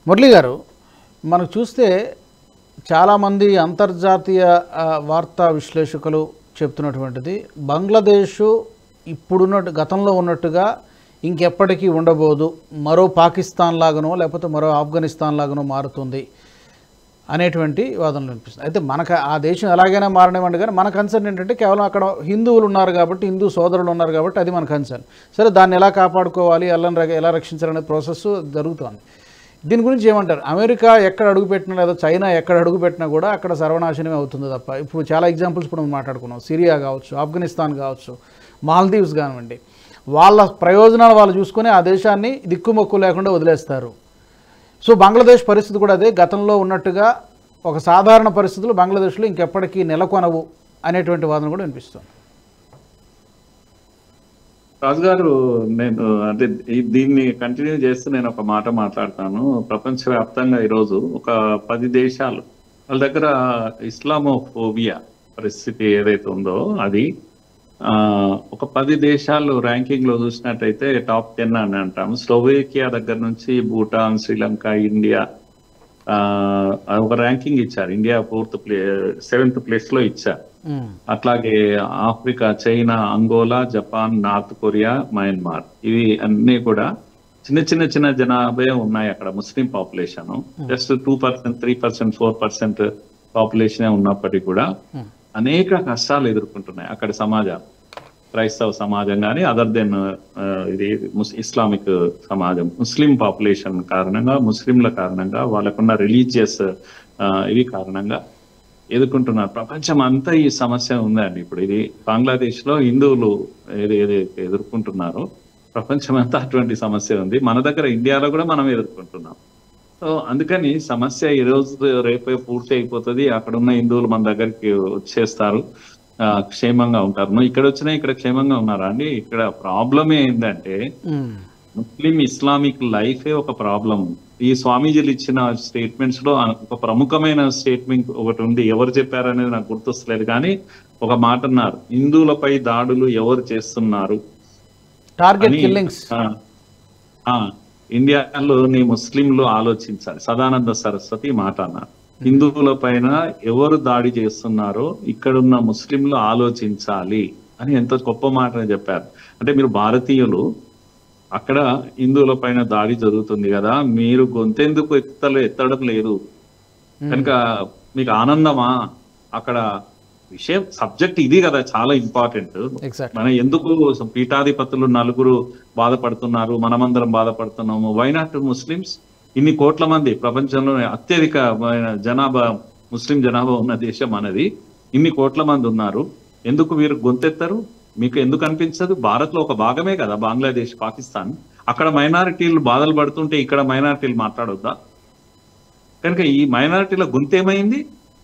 మురళి గారు మనకు చూస్తే చాలామంది అంతర్జాతీయ ఆ, వార్తా విశ్లేషకులు చెప్తున్నటువంటిది బంగ్లాదేశ్ ఇప్పుడున్నట్టు గతంలో ఉన్నట్టుగా ఇంకెప్పటికీ ఉండబోదు మరో పాకిస్తాన్ లాగానో లేకపోతే మరో ఆఫ్ఘనిస్తాన్ లాగానో మారుతుంది అనేటువంటి వాదనలు వినిపిస్తుంది అయితే మనకు ఆ దేశం ఎలాగైనా మారనివ్వండి కానీ మన కన్సర్న్ ఏంటంటే కేవలం అక్కడ హిందువులు ఉన్నారు కాబట్టి హిందూ సోదరులు ఉన్నారు కాబట్టి అది మన కన్సర్న్ సరే దాన్ని ఎలా కాపాడుకోవాలి ఎలా ఎలా రక్షించాలనే ప్రాసెస్ జరుగుతోంది దీని గురించి ఏమంటారు అమెరికా ఎక్కడ అడుగుపెట్టినా లేదా చైనా ఎక్కడ అడుగుపెట్టినా కూడా అక్కడ సర్వనాశనమే అవుతుంది తప్ప ఇప్పుడు చాలా ఎగ్జాంపుల్స్ ఇప్పుడు మనం మాట్లాడుకున్నాం సిరియా కావచ్చు ఆఫ్ఘనిస్తాన్ కావచ్చు మాల్దీవ్స్ కానివ్వండి వాళ్ళ ప్రయోజనాలు వాళ్ళు చూసుకొని ఆ దేశాన్ని దిక్కుమొక్కు లేకుండా వదిలేస్తారు సో బంగ్లాదేశ్ పరిస్థితి కూడా అదే గతంలో ఉన్నట్టుగా ఒక సాధారణ పరిస్థితులు బంగ్లాదేశ్లో ఇంకెప్పటికీ నెలకొనవు అనేటువంటి వాదన కూడా వినిపిస్తుంది రాజు గారు నేను అంటే ఈ- దీన్ని కంటిన్యూ చేస్తూ నేను ఒక మాట మాట్లాడతాను ప్రపంచవ్యాప్తంగా ఈరోజు ఒక పది దేశాలు వాళ్ళ దగ్గర ఇస్లామోఫోబియా పరిస్థితి ఏదైతే ఉందో అది ఆ, ఒక పది దేశాలు ర్యాంకింగ్ లో చూసినట్టయితే టాప్ టెన్ అని అంటాం స్లోవేకియా దగ్గర నుంచి భూటాన్ శ్రీలంక ఇండియా ఆ, ఒక ర్యాంకింగ్ ఇచ్చారు India fourth play seventh place లో ఇచ్చారు మ్మ్. అట్లాగే Africa China Angola Japan North Korea Myanmar ఇవి అన్ని కూడా చిన్న చిన్న చిన్న జనాభా ఉన్నాయి అక్కడ ముస్లిం population just two percent three percent four percent population ఉన్నప్పటికీ కూడా అనేక కష్టాలు ఎదుర్కొంటున్నాయి అక్కడ సమాజం క్రైస్తవ సమాజం కానీ అదర్ దెన్ ఇది ముస్- ఇస్లామిక్ సమాజం ముస్లిం పాపులేషన్ కారణంగా ముస్లింల కారణంగా వాళ్ళకున్న రిలీజియస్ ఇవి కారణంగా ఎదుర్కొంటున్నారు ప్రపంచం అంతా ఈ సమస్య ఉందండి ఇప్పుడు ఇది బంగ్లాదేశ్ లో హిందువులు ఏది ఏదైతే ఎదుర్కొంటున్నారో ప్రపంచం అంతా అటువంటి సమస్య ఉంది మన దగ్గర ఇండియాలో కూడా మనం ఎదుర్కొంటున్నాం సో అందుకని సమస్య ఈ రోజు రేపే పూర్తి అయిపోతుంది అక్కడ ఉన్న హిందువులు మన దగ్గరికి వచ్చేస్తారు ఆ, క్షేమంగా ఉంటారు నువ్వు ఇక్కడ వచ్చినా ఇక్కడ క్షేమంగా ఉన్నారా అండి ఇక్కడ ప్రాబ్లం ఏంటంటే మ్మ్. ముస్లిం ఇస్లామిక్ లైఫే ఒక ప్రాబ్లం ఈ స్వామీజీలు ఇచ్చిన స్టేట్మెంట్స్ లో ఒక ప్రముఖమైన స్టేట్మెంట్ ఒకటి ఉంది ఎవరు చెప్పారనేది నాకు గుర్తొస్తలేదు కానీ ఒక మాట అన్నారు హిందువులపై దాడులు ఎవరు చేస్తున్నారు టార్గెట్ అని, కిల్లింగ్స్ ఆ, ఆ, ఇండియాలోని ముస్లింలు ఆలోచించాలి సదానంద సరస్వతి ఈ మాట అన్నారు హిందువుల పైన ఎవరు దాడి చేస్తున్నారో ఇక్కడున్న ముస్లింలు ఆలోచించాలి అని ఎంతో గొప్ప మాట చెప్పారు అంటే మీరు భారతీయులు అక్కడ హిందువుల పైన దాడి జరుగుతుంది కదా మీరు గొంతెందుకు ఎత్తలు ఎత్తడం లేదు కనుక మీకు ఆనందమా అక్కడ విషయం సబ్జెక్ట్ ఇది కదా చాలా ఇంపార్టెంట్ ఎగ్జాక్ట్ మన ఎందుకు పీఠాధిపతులు నలుగురు బాధపడుతున్నారు మనమందరం బాధపడుతున్నాము వైనాట్ ముస్లిమ్స్ ఇన్ని కోట్ల మంది ప్రపంచంలోనే అత్యధిక జనాభా ముస్లిం జనాభా ఉన్న దేశం అనేది ఇన్ని కోట్ల మంది ఉన్నారు ఎందుకు మీరు గొంతెత్తరు మీకు ఎందుకు అనిపించదు భారత్ లో ఒక భాగమే కదా బంగ్లాదేశ్ పాకిస్తాన్ అక్కడ మైనారిటీలు బాధలు పడుతుంటే ఇక్కడ మైనారిటీలు మాట్లాడొద్దా కనుక ఈ మైనారిటీల గొంతేమైంది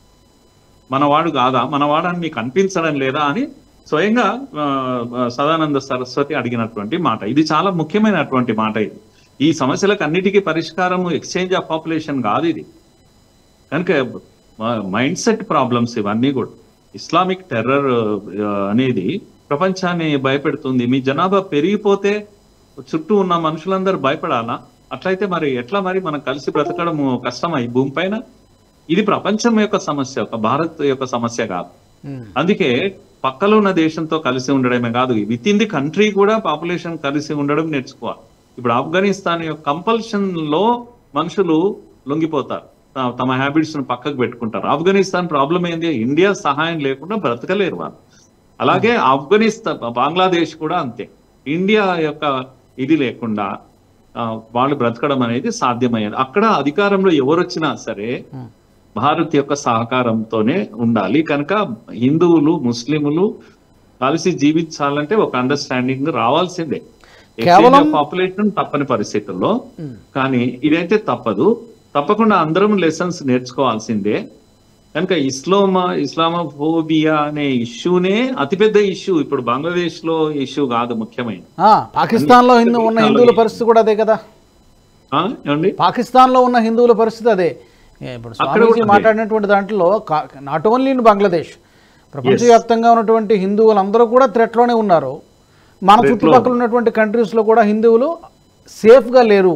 మనవాడు కాదా మనవాడని మీకు అనిపించడం లేదా అని స్వయంగా ఆ, ఆ, సదానంద సరస్వతి అడిగినటువంటి మాట ఇది చాలా ముఖ్యమైనటువంటి మాట ఇది ఈ సమస్యలకు అన్నిటికీ పరిష్కారం ఎక్స్చేంజ్ ఆఫ్ పాపులేషన్ కాదు ఇది కనుక మైండ్ సెట్ ప్రాబ్లమ్స్ ఇవన్నీ కూడా ఇస్లామిక్ టెర్రర్ అనేది ప్రపంచాన్ని భయపెడుతుంది మీ జనాభా పెరిగిపోతే చుట్టూ ఉన్న మనుషులందరూ భయపడాలా అట్లయితే మరి ఎట్లా మరి మనం కలిసి బ్రతకడం కష్టమా ఈ భూమి పైన ఇది ప్రపంచం యొక్క సమస్య ఒక భారత్ యొక్క సమస్య కాదు మ్మ్. అందుకే పక్కలో ఉన్న దేశంతో కలిసి ఉండడమే కాదు విత్ ఇన్ ది కంట్రీ కూడా పాపులేషన్ కలిసి ఉండడం నేర్చుకోవాలి ఇప్పుడు ఆఫ్ఘనిస్తాన్ యొక్క కంపల్షన్ లో మనుషులు లొంగిపోతారు త- తమ హ్యాబిట్స్ ను పక్కకు పెట్టుకుంటారు ఆఫ్ఘనిస్తాన్ ప్రాబ్లం ఏంది ఇండియా సహాయం లేకుండా బ్రతకలేరు వాళ్ళు అలాగే ఆఫ్ఘనిస్తాన్ బంగ్లాదేశ్ కూడా అంతే ఇండియా యొక్క ఇది లేకుండా ఆ, వాళ్ళు బ్రతకడం అనేది సాధ్యమయ్యేది అక్కడ అధికారంలో ఎవరు వచ్చినా సరే మ్మ్. భారత్ యొక్క సహకారంతోనే ఉండాలి కనుక హిందువులు ముస్లింలు కలిసి జీవించాలంటే ఒక అండర్స్టాండింగ్ రావాల్సిందే కేవలం- పాపులేషన్ తప్పని పరిస్థితుల్లో మ్మ్. కానీ ఇదైతే తప్పదు తప్పకుండా అందరం లెసన్స్ నేర్చుకోవాల్సిందే కనుక ఇస్లామా ఇస్లామోఫోబియా అనే ఇష్యూనే అతిపెద్ద ఇష్యూ ఇప్పుడు బంగ్లాదేశ్ లో ఇష్యూ కాదు ముఖ్యమైన ఆ, పాకిస్తాన్లో హిందూ ఉన్న హిందువుల పరిస్థితి కూడా అదే కదా ఆ, ఏమండి పాకిస్తాన్లో ఉన్న హిందువుల పరిస్థితి అదే ఏ, ఇప్పుడు అక్కడ స్వామీజీ కూడా మాట్లాడినటువంటి దాంట్లో నాట్ ఓన్లీ ఇన్ బంగ్లాదేశ్ ప్రపంచవ్యాప్తంగా ఉన్నటువంటి హిందువులందరూ కూడా థ్రెట్లోనే ఉన్నారు మన చుట్టుపక్కల ఉన్నటువంటి కంట్రీస్లో కూడా హిందువులు సేఫ్గా లేరు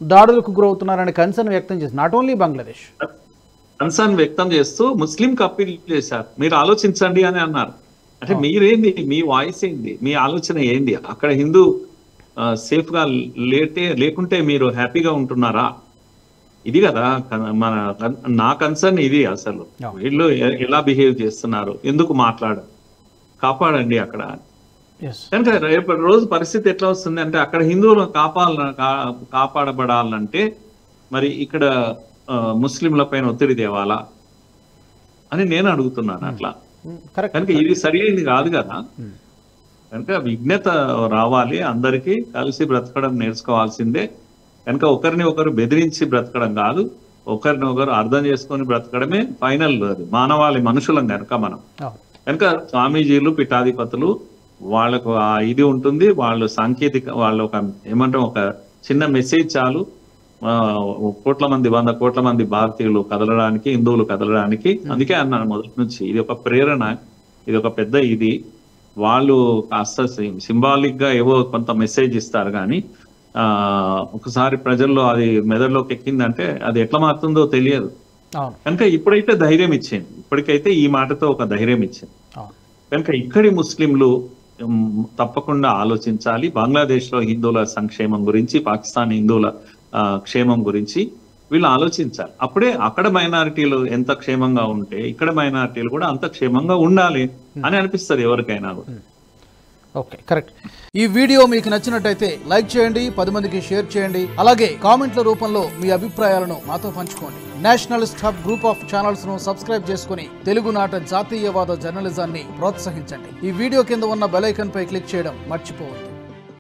దాడులకు గురవుతున్నారనే కన్సర్న్ వ్యక్తం చేసి నాట్ ఓన్లీ బంగ్లాదేశ్ కన్సర్న్ వ్యక్తం చేస్తూ ముస్లిం అప్పీల్ చేశారు మీరు ఆలోచించండి అని అన్నారు అంటే మీరేంది మీ వాయిస్ ఏంది మీ ఆలోచన ఏంది అక్కడ హిందూ సేఫ్ గా లేటే లేకుంటే మీరు హ్యాపీగా ఉంటున్నారా ఇది కదా కన- మన నా కన్సర్న్ ఇది అసలు Yeah. వీళ్ళు ఎ- ఎలా బిహేవ్ చేస్తున్నారు ఎందుకు మాట్లాడరు కాపాడండి అక్కడ ఎస్ కనుక రేపటి రోజు పరిస్థితి ఎట్లా వస్తుంది అంటే అక్కడ హిందువులను కాపాల కా- కాపాడబడాలంటే మరి ఇక్కడ ఆ, ముస్లింల పైన ఒత్తిడి తేవాలా అని నేను అడుగుతున్నాను అట్లా కరెక్ట్ కనుక ఇది సరి అయింది కాదు కదా కనుక విజ్ఞత రావాలి అందరికీ కలిసి బ్రతకడం నేర్చుకోవాల్సిందే కనుక ఒకరిని ఒకరు బెదిరించి బ్రతకడం కాదు ఒకరిని ఒకరు అర్థం చేసుకొని బ్రతకడమే ఫైనల్ అది మానవాళి మనుషులం కనుక మనం కనుక స్వామీజీలు పీఠాధిపతులు వాళ్ళకు ఆ ఇది ఉంటుంది వాళ్ళు సాంకేతిక వాళ్ళు ఒక ఏమంటాం ఒక చిన్న మెసేజ్ చాలు ఆ, కోట్ల మంది వంద కోట్ల మంది భారతీయులు కదలడానికి హిందువులు కదలడానికి అందుకే అన్నాను మొదటి నుంచి ఇది ఒక ప్రేరణ ఇది ఒక పెద్ద ఇది వాళ్ళు కాస్త సింబాలిక్ గా ఏవో కొంత మెసేజ్ ఇస్తారు కానీ ఆ ఒకసారి ప్రజల్లో అది మెదడులోకి ఎక్కిందంటే అది ఎట్లా మారుతుందో తెలియదు అవును కనుక ఇప్పుడైతే ధైర్యం ఇచ్చింది ఇప్పటికైతే ఈ మాటతో ఒక ధైర్యం ఇచ్చింది అవును కనుక ఇక్కడి ముస్లింలు ఉమ్, తప్పకుండా ఆలోచించాలి బంగ్లాదేశ్ లో హిందువుల సంక్షేమం గురించి పాకిస్తాన్ హిందువుల ఆ, క్షేమం గురించి వీళ్ళు ఆలోచించాలి అప్పుడే అక్కడ మైనారిటీలు ఎంత క్షేమంగా ఉంటే ఇక్కడ మైనారిటీలు కూడా అంత క్షేమంగా ఉండాలి అని అనిపిస్తుంది ఎవరికైనా కూడా ఓకే కరెక్ట్ ఈ వీడియో మీకు నచ్చినట్టయితే లైక్ చేయండి పది మందికి షేర్ చేయండి అలాగే కామెంట్ల రూపంలో మీ అభిప్రాయాలను మాతో పంచుకోండి nationalist hub group of channels ను సబ్స్క్రైబ్ చేసుకుని తెలుగునాట జాతీయవాద జర్నలిజాన్ని ప్రోత్సహించండి ఈ వీడియో కింద ఉన్న బెల్ ఐకాన్ పై క్లిక్ చేయడం మర్చిపోవద్దు